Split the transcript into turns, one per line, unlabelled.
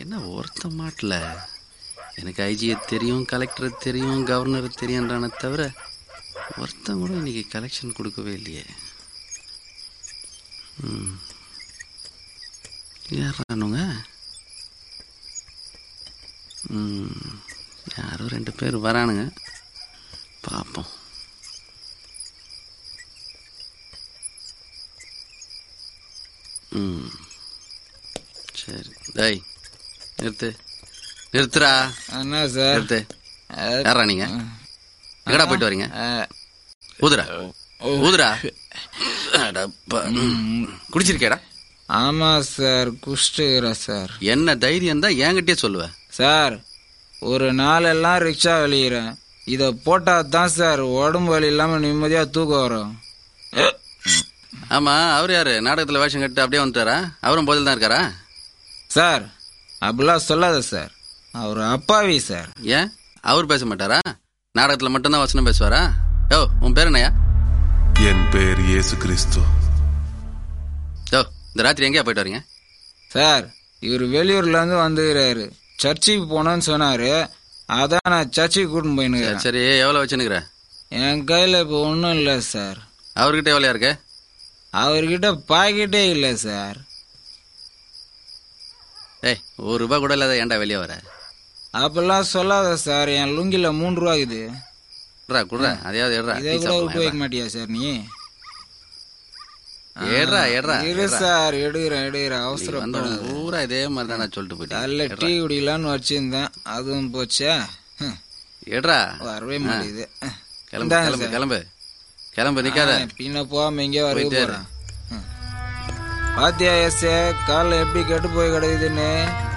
என்ன ஒருத்த மாட்டல எனக்கு ஐஜியை தெரியும் கலெக்டரை தெரியும் கவர்னரை தெரியுன்றானே தவிர ஒருத்தன் கூட இன்னைக்கு கலெக்ஷன் கொடுக்கவே இல்லையே ம் யாரானுங்க ம் யாரோ ரெண்டு பேர் வரானுங்க பார்ப்போம் ம் சரி டேய் நிறுத்து நிறுத்துறா
என்ன சார்
நிறுத்து யாரா நீங்க எங்கடா போயிட்டு வரீங்க ஊதுரா ஊதுரா அடப்பா. ம். குடிச்சிருக்கேடா
ஆமா சார் குஷ்டுகிறேன் சார்
என்ன தைரியம் தான் என்கிட்டயே சொல்லுவ
சார் ஒரு நாளெல்லாம் ரிக்ஷா வெளியிறேன் இதை போட்டா தான் சார் உடம்பு வலி இல்லாம நிம்மதியா தூக்கம் வரும்
ஆமா அவர் யாரு நாடகத்துல வேஷம் கட்டு அப்படியே வந்துட்டாரா அவரும் போதில் தான் இருக்காரா
சார் அப்படிலாம் சொல்லாத சார் அவர் அப்பாவி சார்
ஏன் அவர் பேச மாட்டாரா நாடகத்துல மட்டும்தான் வசனம் பேசுவாரா யோ உன் பேர் என்னய்யா
என் பெயர் இயேசு கிறிஸ்து
யோ இந்த ராத்திரி எங்கேயா போயிட்டு வரீங்க
சார் இவர் வெளியூர்ல இருந்து வந்துக்கிறாரு சர்ச்சுக்கு போனோன்னு சொன்னாரு அதான் நான் சர்ச்சுக்கு கூட்டின்னு
சரி,
போயினுக்கிறேன்
சரி எவ்வளவு வச்சுனுக்குற
என் கையில இப்போ ஒன்றும் இல்லை சார்
அவர்கிட்ட எவ்வளோ இருக்கு
அவர்கிட்ட பாக்கெட்டே இல்லை சார்
ஏய் ஒரு ரூபாய் கூட இல்லாத ஏன்டா வெளியே வர
அப்பெல்லாம் சொல்லாத சார் என் லுங்கில மூணு ரூபா இது
குடுறா குடுறா அதையாவது எடுறா
இதை
டீ
கூட
சாப்பிடலாம்,
உபயோகிக்க மாட்டியா சார் நீ
எடுறா எடுறா
இரு சார் எடுக்கிறேன் எடுக்கிறேன்
வந்து
அவசரப்படாத
பூரா இதே மாதிரி தான் நான் சொல்லிட்டு
நல்ல
போயிட்டேன்
டீ குடிக்கலான்னு வச்சிருந்தேன் அதுவும் போச்சா ஹம்,
எடுறா
வரவே மாட்டேங்குது
கிளம்பு
இந்தாங்க
கிளம்பு
சார்.
கிளம்பு கிளம்பு நிக்காத
ஆ, பின்ன போகாம எங்கேயோ வரவே
போயிட்டே இரு.
போறேன் ஹம். பாத்தியா எஸ் காலில் எப்படி கெட்டு போய் கிடக்குதுன்னு